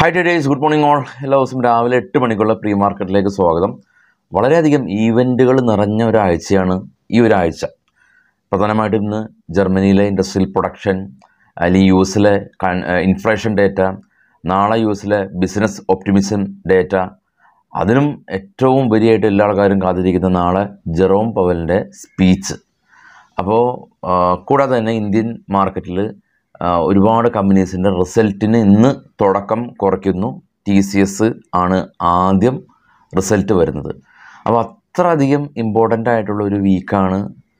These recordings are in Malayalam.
hi traders good morning all എല്ലാ ദിവസവും രാവിലെ എട്ട് മണിക്കുള്ള പ്രീ മാർക്കറ്റിലേക്ക് സ്വാഗതം വളരെയധികം ഈവൻറ്റുകൾ നിറഞ്ഞ ഒരാഴ്ചയാണ് ഈ ഒരാഴ്ച പ്രധാനമായിട്ടും ഇന്ന് ജർമ്മനിയിലെ ഇൻഡസ്ട്രിയൽ പ്രൊഡക്ഷൻ അല്ലെങ്കിൽ യു എസിലെ ഇൻഫ്ലേഷൻ ഡേറ്റ നാളെ യു എസിലെ ബിസിനസ് ഒപ്റ്റിമിസം ഡേറ്റ അതിനും ഏറ്റവും ഉപരിയായിട്ട് എല്ലാ ആൾക്കാരും കാത്തിരിക്കുന്ന നാളെ ജെറോം പവലിൻ്റെ സ്പീച്ച് അപ്പോൾ കൂടാതെ തന്നെ ഇന്ത്യൻ മാർക്കറ്റിൽ ഒരുപാട് കമ്പനീസിൻ്റെ റിസൾട്ടിന് ഇന്ന് തുടക്കം കുറയ്ക്കുന്നു ടി സി എസ് ആണ് ആദ്യം റിസൾട്ട് വരുന്നത് അപ്പോൾ അത്ര അധികം ഇമ്പോർട്ടൻ്റ് ആയിട്ടുള്ള ഒരു വീക്കാണ്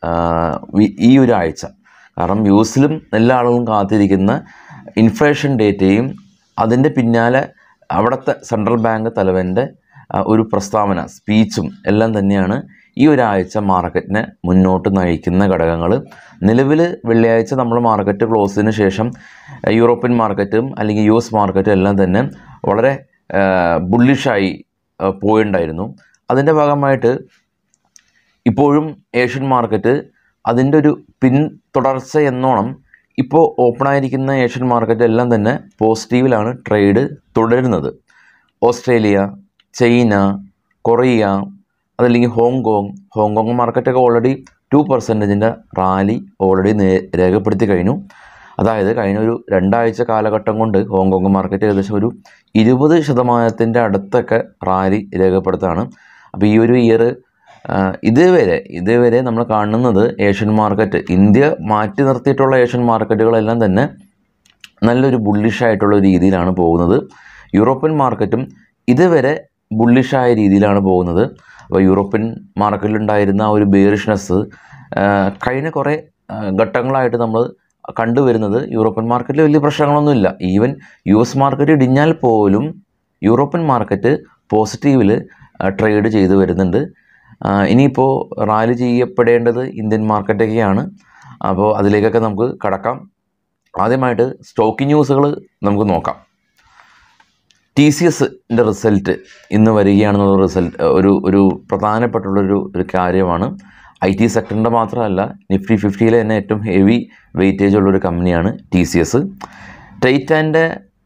ഈ ഒരു ആഴ്ച കാരണം യു എസിലും എല്ലാ ആളുകളും കാത്തിരിക്കുന്ന ഇൻഫ്ലേഷൻ ഡേറ്റയും അതിൻ്റെ പിന്നാലെ അവിടുത്തെ സെൻട്രൽ ബാങ്ക് തലവൻ്റെ ആ, ഒരു പ്രസ്താവന സ്പീച്ചും എല്ലാം തന്നെയാണ് ഈ ഒരാഴ്ച മാർക്കറ്റിനെ മുന്നോട്ട് നയിക്കുന്ന ഘടകങ്ങൾ നിലവിൽ വെള്ളിയാഴ്ച നമ്മൾ മാർക്കറ്റ് ക്ലോസിന് ശേഷം ആ, യൂറോപ്യൻ മാർക്കറ്റും അല്ലെങ്കിൽ യു എസ് മാർക്കറ്റും എല്ലാം തന്നെ വളരെ ബുള്ളിഷായി പോയിണ്ടായിരുന്നു അതിൻ്റെ ഭാഗമായിട്ട് ഇപ്പോഴും ഏഷ്യൻ മാർക്കറ്റ് അതിൻ്റെ ഒരു പിന്തുടർച്ച എന്നോണം ഇപ്പോൾ ഓപ്പണായിരിക്കുന്ന ഏഷ്യൻ മാർക്കറ്റ് എല്ലാം തന്നെ പോസിറ്റീവിലാണ് ട്രേഡ് തുടരുന്നത് ഓസ്ട്രേലിയ ചൈന കൊറിയ അതല്ലെങ്കിൽ ഹോങ്കോങ് ഹോങ്കോങ് മാർക്കറ്റൊക്കെ ഓൾറെഡി ടു പെർസെൻറ്റേജിൻ്റെ റാലി ഓൾറെഡി നേ രേഖപ്പെടുത്തി കഴിഞ്ഞു അതായത് കഴിഞ്ഞ ഒരു രണ്ടാഴ്ച കാലഘട്ടം കൊണ്ട് ഹോങ്കോങ് മാർക്കറ്റ് ഏകദേശം ഒരു ഇരുപത് ശതമാനത്തിൻ്റെ അടുത്തൊക്കെ റാലി രേഖപ്പെടുത്താണ് അപ്പോൾ ഈ ഒരു ഇയർ ഇതുവരെ ഇതുവരെ നമ്മൾ കാണുന്നത് ഏഷ്യൻ മാർക്കറ്റ് ഇന്ത്യ മാറ്റി നിർത്തിയിട്ടുള്ള ഏഷ്യൻ മാർക്കറ്റുകളെല്ലാം തന്നെ നല്ലൊരു ബുള്ളിഷായിട്ടുള്ള രീതിയിലാണ് പോകുന്നത് യൂറോപ്യൻ മാർക്കറ്റും ഇതുവരെ ബുള്ളിഷായ രീതിയിലാണ് പോകുന്നത് അപ്പോൾ യൂറോപ്യൻ മാർക്കറ്റിലുണ്ടായിരുന്ന ആ ഒരു ബേറിഷ്നെസ് കഴിഞ്ഞ കുറേ ആ, ഘട്ടങ്ങളായിട്ട് നമ്മൾ കണ്ടുവരുന്നത് യൂറോപ്യൻ മാർക്കറ്റിൽ വലിയ പ്രശ്നങ്ങളൊന്നുമില്ല ഈവൻ യു എസ് മാർക്കറ്റ് ഇടിഞ്ഞാൽ പോലും യൂറോപ്യൻ മാർക്കറ്റ് പോസിറ്റീവിൽ ട്രേഡ് ചെയ്തു വരുന്നുണ്ട് ആ, ഇനിയിപ്പോൾ റാലി ചെയ്യപ്പെടേണ്ടത് ഇന്ത്യൻ മാർക്കറ്റൊക്കെയാണ് അപ്പോൾ അതിലേക്കൊക്കെ നമുക്ക് കടക്കാം ആദ്യമായിട്ട് സ്റ്റോക്കി ന്യൂസുകൾ നമുക്ക് നോക്കാം ടി സി എസിൻ്റെ റിസൾട്ട് ഇന്ന് വരികയാണെന്നുള്ള റിസൾട്ട് ഒരു ഒരു പ്രധാനപ്പെട്ടുള്ളൊരു ഒരു കാര്യമാണ് ഐ ടി സെക്ടറിൻ്റെ മാത്രമല്ല നിഫ്റ്റി ഫിഫ്റ്റിയിലെ തന്നെ ഏറ്റവും ഹെവി വെയിറ്റേജ് ഉള്ളൊരു കമ്പനിയാണ് ടി സി എസ് ടൈറ്റാൻ്റെ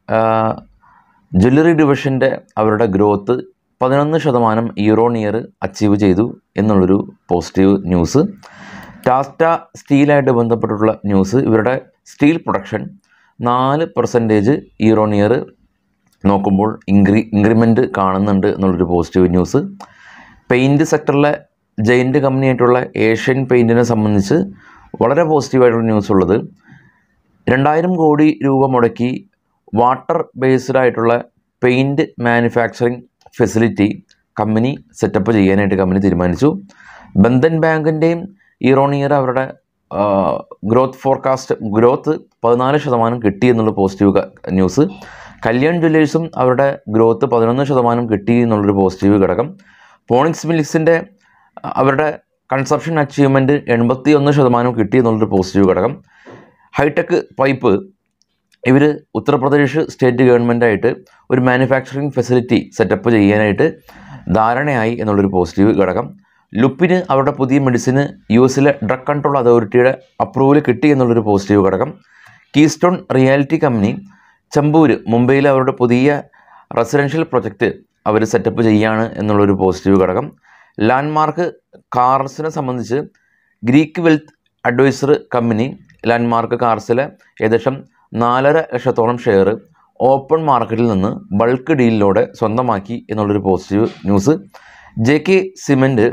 ജ്വല്ലറി ഡിവിഷൻ്റെ അവരുടെ ഗ്രോത്ത് പതിനൊന്ന് ശതമാനം ഇയർ ഓൺ ഇയർ അച്ചീവ് ചെയ്തു എന്നുള്ളൊരു പോസിറ്റീവ് ന്യൂസ് ടാറ്റ സ്റ്റീലായിട്ട് ബന്ധപ്പെട്ടിട്ടുള്ള ന്യൂസ് ഇവരുടെ സ്റ്റീൽ പ്രൊഡക്ഷൻ നാല് പെർസെൻറ്റേജ് ഇയർ ഓൺ ഇയർ നോക്കുമ്പോൾ ഇൻക്രി ഇൻക്രിമെൻറ്റ് കാണുന്നുണ്ട് എന്നുള്ളൊരു പോസിറ്റീവ് ന്യൂസ് പെയിൻറ്റ് സെക്ടറിലെ ജയിൻറ്റ് കമ്പനിയായിട്ടുള്ള ഏഷ്യൻ പെയിൻറ്റിനെ സംബന്ധിച്ച് വളരെ പോസിറ്റീവായിട്ടുള്ള ന്യൂസ് ഉള്ളത് രണ്ടായിരം കോടി രൂപ മുടക്കി വാട്ടർ ബേസ്ഡ് ആയിട്ടുള്ള paint manufacturing facility company setup ചെയ്യാനായിട്ട് കമ്പനി തീരുമാനിച്ചു ബന്ധൻ ബാങ്കിൻ്റെയും ഇയർ ഓൺ ഇയർ അവരുടെ ഗ്രോത്ത് ഫോർകാസ്റ്റ് ഗ്രോത്ത് പതിനാല് ശതമാനം കിട്ടി എന്നുള്ള പോസിറ്റീവ് ക- ന്യൂസ് കല്യാൺ ജ്വല്ലേഴ്സും അവരുടെ ഗ്രോത്ത് പതിനൊന്ന് ശതമാനം കിട്ടി എന്നുള്ളൊരു പോസിറ്റീവ് ഘടകം പോണിക്സ് മിൽക്സിൻ്റെ അവരുടെ കൺസപ്ഷൻ അച്ചീവ്മെൻറ്റ് എൺപത്തി ഒന്ന് ശതമാനം കിട്ടി എന്നുള്ളൊരു പോസിറ്റീവ് ഘടകം ഹൈടെക് പൈപ്പ് ഇവർ ഉത്തർപ്രദേശ് സ്റ്റേറ്റ് ഗവൺമെൻറ്റായിട്ട് ഒരു മാനുഫാക്ചറിങ് ഫെസിലിറ്റി സെറ്റപ്പ് ചെയ്യാനായിട്ട് ധാരണയായി എന്നുള്ളൊരു പോസിറ്റീവ് ഘടകം ലുപ്പിന് അവരുടെ പുതിയ മെഡിസിന് യു എസിലെ ഡ്രഗ് കൺട്രോൾ അതോറിറ്റിയുടെ അപ്രൂവൽ കിട്ടി എന്നുള്ളൊരു പോസിറ്റീവ് ഘടകം കീസ്റ്റോൺ റിയാലിറ്റി കമ്പനി ചെമ്പൂര് മുംബൈയിലെ അവരുടെ പുതിയ റെസിഡൻഷ്യൽ പ്രൊജക്റ്റ് അവർ സെറ്റപ്പ് ചെയ്യാണ് എന്നുള്ളൊരു പോസിറ്റീവ് ഘടകം ലാൻഡ്മാർക്ക് കാർസിനെ സംബന്ധിച്ച് Greek wealth adviser company landmark കാർസിലെ ഏകദേശം നാലര ലക്ഷത്തോളം ഷെയർ ഓപ്പൺ മാർക്കറ്റിൽ നിന്ന് ബൾക്ക് ഡീലിലൂടെ സ്വന്തമാക്കി എന്നുള്ളൊരു positive news J K cement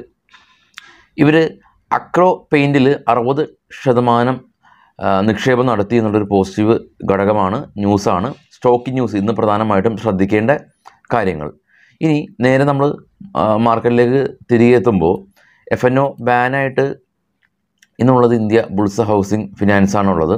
ഇവർ അക്രോ പെയിൻറ്റിൽ അറുപത് ശതമാനം ആ, നിക്ഷേപം നടത്തി എന്നുള്ളൊരു പോസിറ്റീവ് ഘടകമാണ് ന്യൂസാണ് സ്റ്റോക്കി ന്യൂസ് ഇന്ന് പ്രധാനമായിട്ടും ശ്രദ്ധിക്കേണ്ട കാര്യങ്ങൾ ഇനി നേരെ നമ്മൾ മാർക്കറ്റിലേക്ക് തിരികെ എത്തുമ്പോൾ എഫ് എൻ ഒ ബാനായിട്ട് ഇന്നുള്ളത് ഇന്ത്യ ബുൾസ് ഹൗസിംഗ് ഫിനാൻസ് ആണുള്ളത്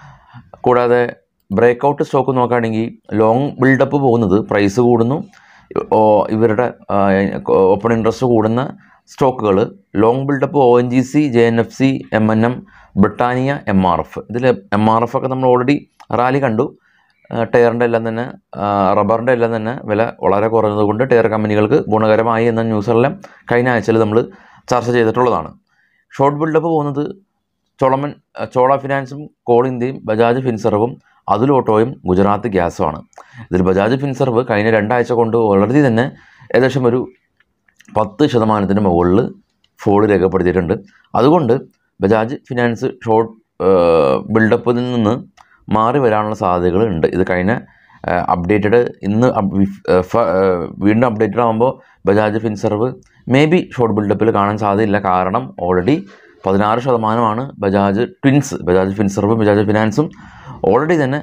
കൂടാതെ ബ്രേക്കൗട്ട് സ്റ്റോക്ക് നോക്കുകയാണെങ്കിൽ ലോങ് ബിൽഡപ്പ് പോകുന്നത് പ്രൈസ് കൂടുന്നു ഓ, ഇവരുടെ ഓപ്പൺ ഇൻട്രസ്റ്റ് കൂടുന്ന സ്റ്റോക്കുകൾ long buildup O N G C J N F C M N M Britannia M R F ഇതിൽ എം ആർ എഫ് ഒക്കെ നമ്മൾ ഓൾറെഡി റാലി കണ്ടു ടയറിൻ്റെ എല്ലാം തന്നെ റബ്ബറിൻ്റെ എല്ലാം തന്നെ വില വളരെ കുറഞ്ഞതുകൊണ്ട് ടയർ കമ്പനികൾക്ക് ഗുണകരമായി എന്ന ന്യൂസെല്ലാം കഴിഞ്ഞ ആഴ്ചയിൽ നമ്മൾ ചർച്ച ചെയ്തിട്ടുള്ളതാണ് ഷോർട്ട് ബിൽഡപ്പ് പോകുന്നത് ചോളമൻ ചോള ഫിനാൻസും കോൾ ഇന്ത്യയും ബജാജ് ഫിൻസർവും അതുൽ ഓട്ടോയും ഗുജറാത്ത് ഗ്യാസുമാണ് ഇതിൽ ബജാജ് ഫിൻസർവ് കഴിഞ്ഞ രണ്ടാഴ്ച കൊണ്ട് വളരെ തന്നെ ഏകദേശം ഒരു പത്ത് ശതമാനത്തിന് മുകളിൽ ഫോൾ രേഖപ്പെടുത്തിയിട്ടുണ്ട് അതുകൊണ്ട് ബജാജ് ഫിനാൻസ് ഷോർട്ട് ബിൽഡപ്പിൽ നിന്ന് മാറി വരാനുള്ള സാധ്യതകൾ ഉണ്ട് ഇത് കഴിഞ്ഞ അപ്ഡേറ്റഡ് ഇന്ന് അപ്- വിഫ്- ഏഹ് ഫ- ഏഹ് വീണ്ടും അപ്ഡേറ്റഡ് ആകുമ്പോൾ Bajaj Finserv may be short ബിൽഡപ്പിൽ കാണാൻ സാധ്യതയില്ല കാരണം ഓൾറെഡി പതിനാറ് ശതമാനമാണ് ബജാജ് ട്വിൻസ് ബജാജ് ഫിൻസർവും ബജാജ് ഫിനാൻസും ഓൾറെഡി തന്നെ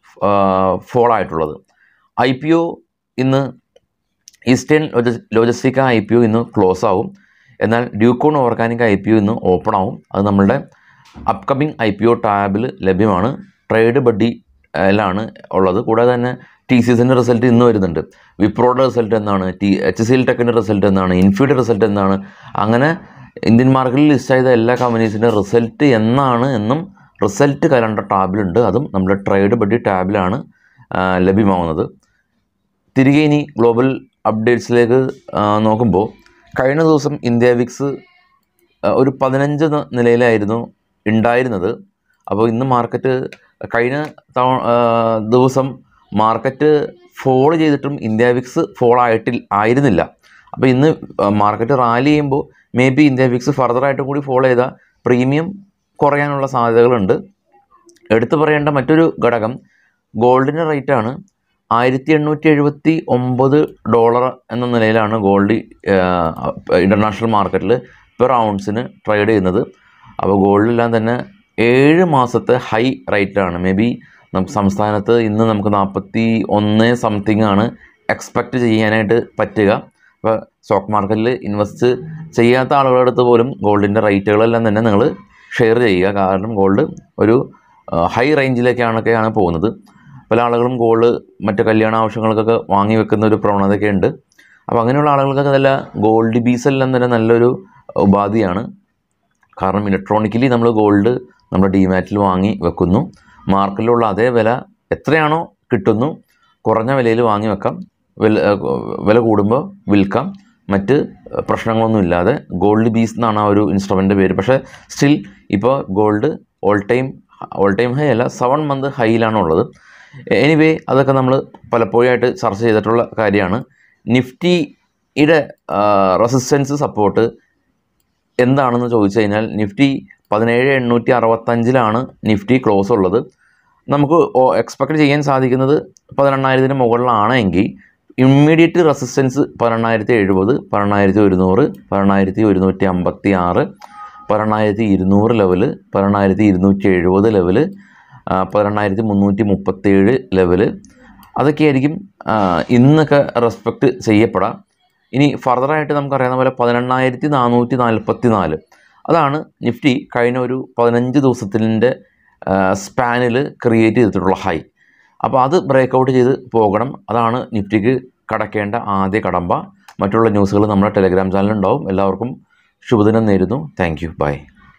ഫോൾ ആയിട്ടുള്ളത് ഐ പി ഒ ഇന്ന് ഈസ്റ്റേൺ ലോജ- ലോജിസ്റ്റിക്ക ഐ പി ഒ ഇന്ന് ക്ലോസ് ആവും എന്നാൽ ഡ്യൂക്കോൺ ഓർഗാനിക് ഐ പി ഒ ഇന്ന് ഓപ്പൺ ആവും അത് നമ്മളുടെ അപ്കമിങ് ഐ പി ഒ ടാബിൽ ലഭ്യമാണ് ട്രേഡ് ബഡ്ഡി ലാണ് ഉള്ളത് കൂടാതെ തന്നെ ടി സി എസിൻ്റെ റിസൾട്ട് ഇന്ന് വരുന്നുണ്ട് വിപ്രോയുടെ റിസൾട്ട് എന്താണ് ടി എച്ച് സി എൽ ടെക്കിൻ്റെ റിസൾട്ട് എന്താണ് ഇൻഫിയുടെ റിസൾട്ട് എന്താണ് അങ്ങനെ ഇന്ത്യൻ മാർക്കറ്റിൽ ലിസ്റ്റ് ചെയ്ത എല്ലാ കമ്പനീസിൻ്റെ റിസൾട്ട് എന്നാണ് എന്നും റിസൾട്ട് കലണ്ടർ ടാബിലുണ്ട് അതും നമ്മുടെ ട്രേഡ് ബഡ്ഡി ടാബിലാണ് ആ, ലഭ്യമാവുന്നത് തിരികെ ഇനി ഗ്ലോബൽ അപ്ഡേറ്റ്സിലേക്ക് ആ, നോക്കുമ്പോൾ കഴിഞ്ഞ ദിവസം ഇന്ത്യ വിക്സ് ആ, ഒരു പതിനഞ്ച് ന- നിലയിലായിരുന്നു ഉണ്ടായിരുന്നത് അപ്പോൾ ഇന്ന് മാർക്കറ്റ് കഴിഞ്ഞ തവണ ആ, ദിവസം മാർക്കറ്റ് ഫോൾ ചെയ്തിട്ടും ഇന്ത്യ വിക്സ് ഫോൾ ആയിട്ടില്ല ആയിരുന്നില്ല അപ്പോൾ ഇന്ന് മാർക്കറ്റ് റാലി ചെയ്യുമ്പോൾ മേ ബി ഇന്ത്യ വിക്സ് ഫർദറായിട്ട് കൂടി ഫോളോ ചെയ്താൽ പ്രീമിയം കുറയാനുള്ള സാധ്യതകളുണ്ട് എടുത്തു പറയേണ്ട മറ്റൊരു ഘടകം ഗോൾഡിൻ്റെ റേറ്റാണ് ആയിരത്തി എണ്ണൂറ്റി എഴുപത്തി ഒമ്പത് ഡോളർ എന്ന നിലയിലാണ് ഗോൾഡ് ഇൻ്റർനാഷണൽ മാർക്കറ്റിൽ പെർ ഔൺസിന് ട്രേഡ് ചെയ്യുന്നത് അപ്പോൾ ഗോൾഡിലെല്ലാം തന്നെ ഏഴ് മാസത്തെ ഹൈ റേറ്റാണ് മേ ബി നമുക്ക് സംസ്ഥാനത്ത് ഇന്ന് നമുക്ക് നാൽപ്പത്തി ഒന്ന് സംതിങ് ആണ് എക്സ്പെക്റ്റ് ചെയ്യാനായിട്ട് പറ്റുക അപ്പോൾ സ്റ്റോക്ക് മാർക്കറ്റിൽ ഇൻവെസ്റ്റ് ചെയ്യാത്ത ആളുകളുടെ അടുത്ത് പോലും ഗോൾഡിൻ്റെ റേറ്റുകളെല്ലാം തന്നെ നിങ്ങൾ ഷെയർ ചെയ്യുക കാരണം ഗോൾഡ് ഒരു ഹൈ റേഞ്ചിലേക്കാണൊക്കെയാണ് പോകുന്നത് പല ആളുകളും ഗോൾഡ് മറ്റ് കല്യാണ ആവശ്യങ്ങൾക്കൊക്കെ വാങ്ങി വെക്കുന്ന ഒരു പ്രവണതയൊക്കെ ഉണ്ട് അപ്പോൾ അങ്ങനെയുള്ള ആളുകൾക്കൊക്കെ നല്ല ഗോൾഡ് ബീസ് എല്ലാം തന്നെ നല്ലൊരു ഉപാധിയാണ് കാരണം ഇലക്ട്രോണിക്കലി നമ്മൾ ഗോൾഡ് നമ്മുടെ ഡിമാറ്റിൽ വാങ്ങി വെക്കുന്നു മാർക്കറ്റിലുള്ള അതേ വില എത്രയാണോ കിട്ടുന്നു കുറഞ്ഞ വിലയിൽ വാങ്ങി വെക്കാം വില വില കൂടുമ്പോൾ വിൽക്കാം മറ്റ് പ്രശ്നങ്ങളൊന്നും ഇല്ലാതെ ഗോൾഡ് ബീസ് എന്നാണ് ആ ഒരു ഇൻസ്ട്രുമെൻ്റ് പേര് പക്ഷേ സ്റ്റിൽ ഇപ്പോൾ gold all time all time high അല്ല സെവൻ മന്ത് ഹൈയിലാണ് ഉള്ളത് എനിവേ അതൊക്കെ നമ്മൾ പലപ്പോഴായിട്ട് ചർച്ച ചെയ്തിട്ടുള്ള കാര്യമാണ് നിഫ്റ്റിയുടെ റെസിസ്റ്റൻസ് സപ്പോർട്ട് എന്താണെന്ന് ചോദിച്ചു കഴിഞ്ഞാൽ നിഫ്റ്റി പതിനേഴ് എണ്ണൂറ്റി അറുപത്തഞ്ചിലാണ് നിഫ്റ്റി ക്ലോസ് ഉള്ളത് നമുക്ക് എക്സ്പെക്ട് ചെയ്യാൻ സാധിക്കുന്നത് പതിനെണ്ണായിരത്തിന് മുകളിലാണെങ്കിൽ ഇമ്മീഡിയറ്റ് റെസിസ്റ്റൻസ് പതിനെണ്ണായിരത്തി എഴുപത് പതിനെണ്ണായിരത്തി ഒരുന്നൂറ് പതിനെണ്ണായിരത്തി ഒരുന്നൂറ്റി അമ്പത്തി ആറ് പതിനെണ്ണായിരത്തി ഇരുന്നൂറ് ലെവല് പതിനെണ്ണായിരത്തി ഇരുന്നൂറ്റി എഴുപത് ലെവല് പതിനെണ്ണായിരത്തി മുന്നൂറ്റി മുപ്പത്തേഴ് ലെവല് അതൊക്കെയായിരിക്കും ആ, ഇന്നൊക്കെ റെസ്പെക്റ്റ് ചെയ്യപ്പെടാം ഇനി ഫർദറായിട്ട് നമുക്കറിയാവുന്ന പോലെ പതിനെണ്ണായിരത്തി നാനൂറ്റി നാൽപ്പത്തി നാല് അതാണ് നിഫ്റ്റി കഴിഞ്ഞ ഒരു പതിനഞ്ച് ദിവസത്തിൻ്റെ സ്പാനിൽ ക്രിയേറ്റ് ചെയ്തിട്ടുള്ള ഹൈ അപ്പോൾ അത് ബ്രേക്ക് ഔട്ട് ചെയ്ത് പോകണം അതാണ് നിഫ്റ്റിക്ക് കടക്കേണ്ട ആദ്യ കടമ്പ മറ്റുള്ള ന്യൂസുകൾ നമ്മുടെ ടെലഗ്രാം ചാനലുണ്ടാവും എല്ലാവർക്കും ശുഭദിനം നേരുന്നു താങ്ക് യു ബൈ